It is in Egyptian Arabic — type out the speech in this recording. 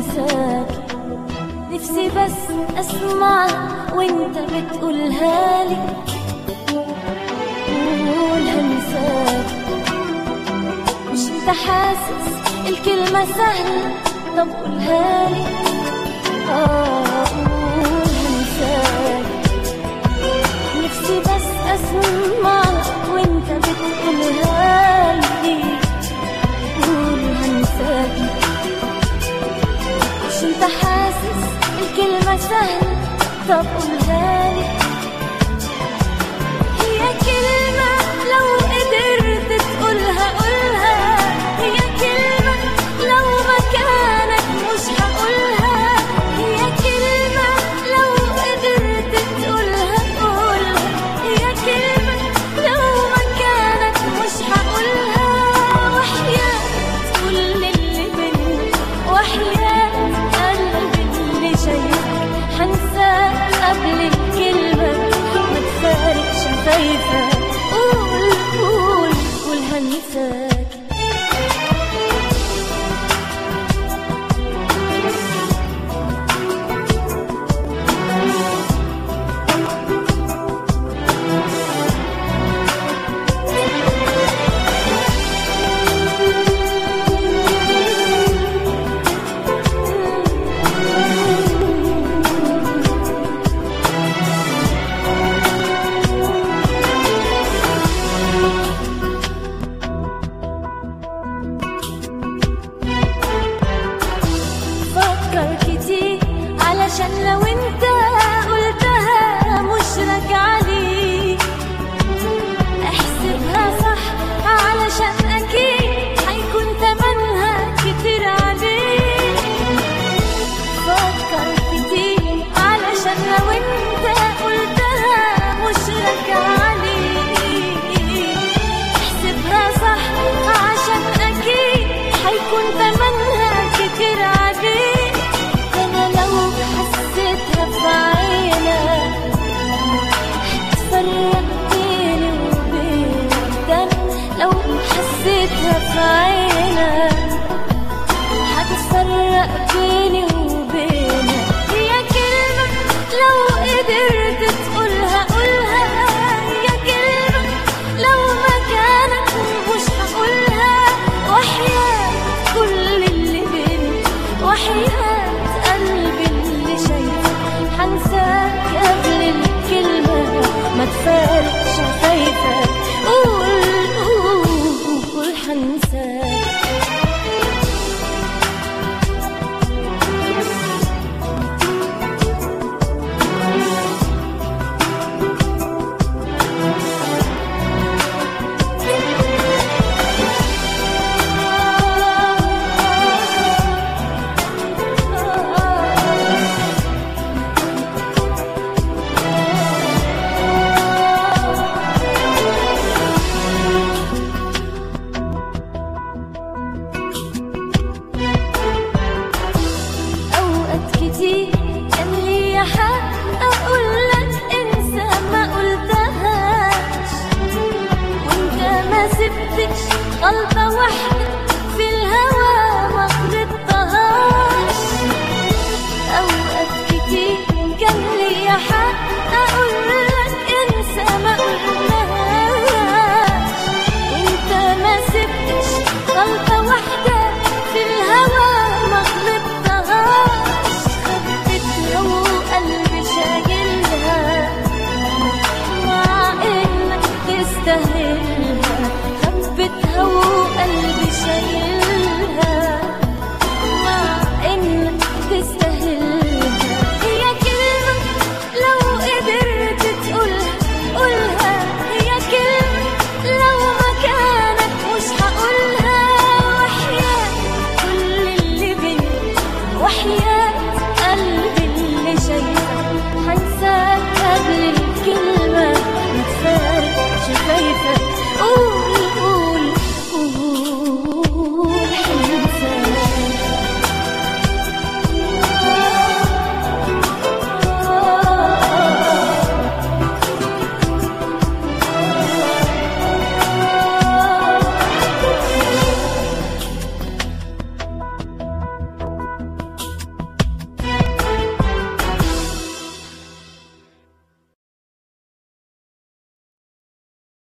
هنساك نفسي بس اسمع وانت بتقولها لي قول هنساك مش انت حاسس الكلمة سهلة طب قولها لي اه قول هنساك نفسي بس اسمع وانت بتقولها لي قول هنساك مش انت حاسس الكلمة سهلة طب قولها لي هي كلمة لو قدرت تقولها قولها هي كلمة لو مكانك مش هقولها هي كلمة لو قدرت تقولها قولها هي كلمة لو مكانك مش هقولها وحياة كل اللي بينا وحياة قلبي اللي شايفك هنساك قبل الكلمة ما تفارق شفايفك قول قول قول هنساك فكر كتير علشان لو انت قلتها مش راجعة ليك احسبها صح علشان اكيد هيكون تمنها كتير عليك فكر كتير علشان لو انت قلتها مش راجعة ليك احسبها صح عشان اكيد هيكون تمنها كتير عليك انا لو حسيتها في عينك هتفرق بيني وبينك ده أنا لو حسيتها في عينك هتفرق بيني وبينك هي كلمة لو قدرت تقولها قولها هي كلمة لو مكانك مش هقولها وحياة كل اللي بيني وحياة قلبي اللي شايفك هنساك قبل الكلمة ما تفارق شفايفك قول قول قول هنساك أوقات كتير كان ليا حق أقول لك انسى ما قلتهاش وانت ما سبتش غلطة واحدة